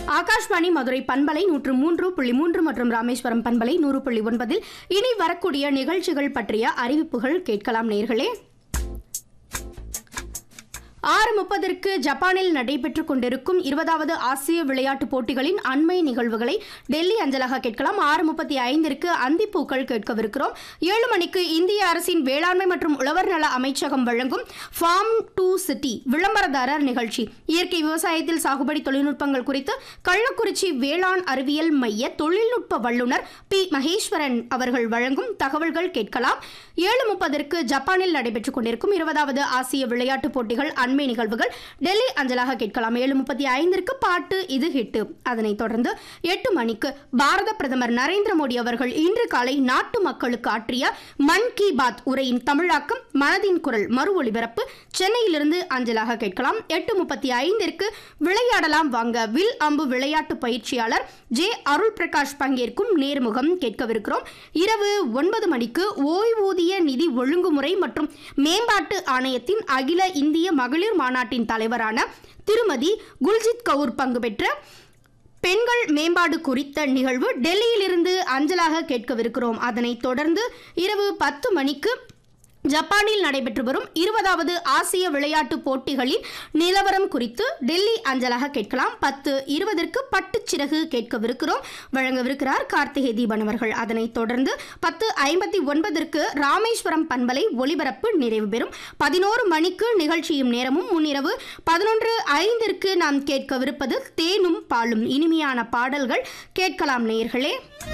ஆகாஷ்வாணி மதுரை பண்பலை நூற்று மூன்று புள்ளி மூன்று மற்றும் ராமேஸ்வரம் பண்பலை நூறு புள்ளி ஒன்பதில் இனி வரக்கூடிய நிகழ்ச்சிகள் பற்றிய அறிவிப்புகள் கேட்கலாம் நேர்களே ஆறு முப்பதற்கு ஜப்பானில் நடைபெற்றுக் கொண்டிருக்கும் இருபதாவது ஆசிய விளையாட்டுப் போட்டிகளின் அண்மை நிகழ்வுகளை டெல்லி அஞ்சலாக கேட்கலாம் ஆறு முப்பத்தி ஐந்திற்கு அந்திப்பூக்கள் கேட்கவிருக்கிறோம் ஏழு மணிக்கு இந்திய அரசின் வேளாண்மை மற்றும் உழவர் நல அமைச்சகம் வழங்கும் ஃபார்ம் டு சிட்டி விளம்பரதாரர் நிகழ்ச்சி இயற்கை விவசாயத்தில் சாகுபடி தொழில்நுட்பங்கள் குறித்து கள்ளக்குறிச்சி வேளாண் அறிவியல் மைய தொழில்நுட்ப வல்லுநர் பி மகேஸ்வரன் அவர்கள் வழங்கும் தகவல்கள் கேட்கலாம் ஏழு முப்பதற்கு ஜப்பானில் நடைபெற்றுக் கொண்டிருக்கும் இருபதாவது ஆசிய விளையாட்டுப் போட்டிகள் அண்மை நிகழ்வுகள் டெல்லி அஞ்சலாக கேட்கலாம் ஏழு முப்பத்தி ஐந்திற்கு பாட்டு இது ஹிட்டு அதனைத் தொடர்ந்து எட்டு மணிக்கு பாரத பிரதமர் நரேந்திர மோடி அவர்கள் இன்று காலை நாட்டு மக்களுக்கு ஆற்றிய மன் கி பாத் உரையின் தமிழாக்கம் மனதின் குரல் மறு ஒளிபரப்பு சென்னையிலிருந்து அஞ்சலாக கேட்கலாம் எட்டு முப்பத்தி ஐந்திற்கு விளையாடலாம் வாங்க வில் அம்பு விளையாட்டு பயிற்சியாளர் ஜே அருள் பிரகாஷ் பங்கேற்கும் நேர்முகம் கேட்கவிருக்கிறோம் இரவு ஒன்பது மணிக்கு ஓய்வூதிய நிதி ஒழுங்குமுறை மற்றும் மேம்பாட்டு ஆணையத்தின் அகில இந்திய மகளிர் மாநாட்டின் தலைவரான திருமதி குல்ஜித் கவுர் பங்கு பெற்ற பெண்கள் மேம்பாடு குறித்த நிகழ்வு டெல்லியிலிருந்து அஞ்சலாக கேட்கவிருக்கிறோம் அதனைத் தொடர்ந்து இரவு பத்து மணிக்கு ஜப்பானில் நடைபெற்று வரும் இருபதாவது ஆசிய விளையாட்டுப் போட்டிகளின் நிலவரம் குறித்து டெல்லி அஞ்சலாக கேட்கலாம் பத்து இருபதற்கு பட்டுச்சிறகு கேட்கவிருக்கிறோம் வழங்கவிருக்கிறார் கார்த்திகை தீபன் அவர்கள் அதனைத் தொடர்ந்து பத்து ஐம்பத்தி ஒன்பதற்கு ராமேஸ்வரம் பண்பலை ஒளிபரப்பு நிறைவு பெறும் பதினோரு மணிக்கு நிகழ்ச்சியும் நேரமும் முன்னிரவு பதினொன்று ஐந்திற்கு நாம் கேட்கவிருப்பது தேனும் பாலும் இனிமையான பாடல்கள் கேட்கலாம் நேயர்களே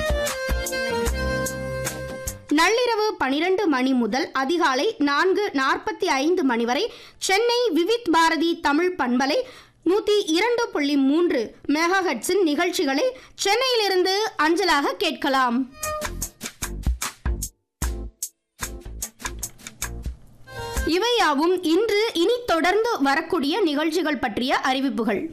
நள்ளிரவு பனிரெண்டு மணி முதல் அதிகாலை நான்கு நாற்பத்தி ஐந்து மணி வரை சென்னை விவித் பாரதி தமிழ் பண்பலை நூற்றி இரண்டு புள்ளி மூன்று மெகாஹட்ஸின் நிகழ்ச்சிகளை சென்னையிலிருந்து அஞ்சலாக கேட்கலாம் இவையாவும் இன்று இனி தொடர்ந்து வரக்கூடிய நிகழ்ச்சிகள் பற்றிய அறிவிப்புகள்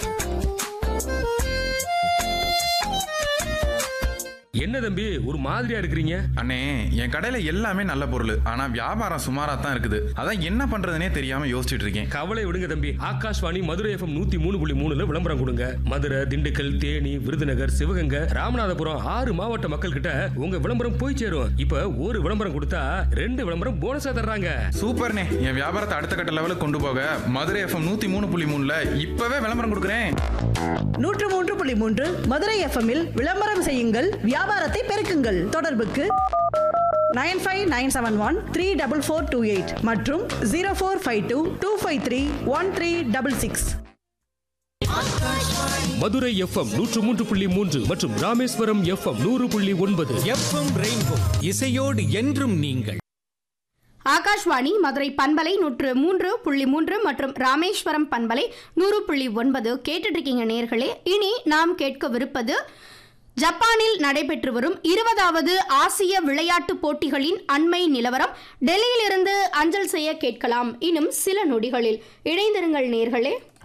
என்ன தம்பி ஒரு மாதிரியா இருக்கிறீங்க அண்ணே என் கடையில எல்லாமே நல்ல பொருள் ஆனா வியாபாரம் சுமாரா தான் இருக்குது அதான் என்ன பண்றதுனே தெரியாம யோசிச்சுட்டு இருக்கேன் கவலை விடுங்க தம்பி ஆகாஷ்வாணி மதுரை எஃப்எம் நூத்தி மூணு புள்ளி மூணுல விளம்பரம் கொடுங்க மதுரை திண்டுக்கல் தேனி விருதுநகர் சிவகங்கை ராமநாதபுரம் ஆறு மாவட்ட மக்கள் கிட்ட உங்க விளம்பரம் போய் சேரும் இப்ப ஒரு விளம்பரம் கொடுத்தா ரெண்டு விளம்பரம் போனஸா தர்றாங்க சூப்பர்ண்ணே என் வியாபாரத்தை அடுத்த கட்ட லெவலுக்கு கொண்டு போக மதுரை எஃப்எம் நூத்தி மூணு புள்ளி மூணுல இப்பவே விளம்பரம் கொடுக்குறேன் நூற்று மூன்று புள்ளி மூன்று மதுரை எஃப்எம்மில் விளம்பரம் செய்யுங்கள் வியாபாரத்தை பெருக்குங்கள் தொடர்புக்கு nine five nine seven one three double four two eight மற்றும் zero four five two two five three one three double six Madurai FM நூற்று மூன்று புள்ளி மூன்று மற்றும் ராமேஸ்வரம் எஃப்எம் நூறு புள்ளி ஒன்பது எஃப்எம் ரெயின்போ இசையோடு என்றும் நீங்கள் ஆகாஷ்வாணி மதுரை பண்பலை நூற்று மூன்று புள்ளி மூன்று மற்றும் ராமேஸ்வரம் பண்பலை நூறு புள்ளி ஒன்பது கேட்டுட்டு இருக்கீங்க நேர்களே இனி நாம் கேட்கவிருப்பது ஜப்பானில் நடைபெற்று வரும் இருபதாவது ஆசிய விளையாட்டுப் போட்டிகளின் அண்மை நிலவரம் டெல்லியிலிருந்து அஞ்சல் செய்ய கேட்கலாம் இன்னும் சில நொடிகளில் இணைந்திருங்கள் நேர்களே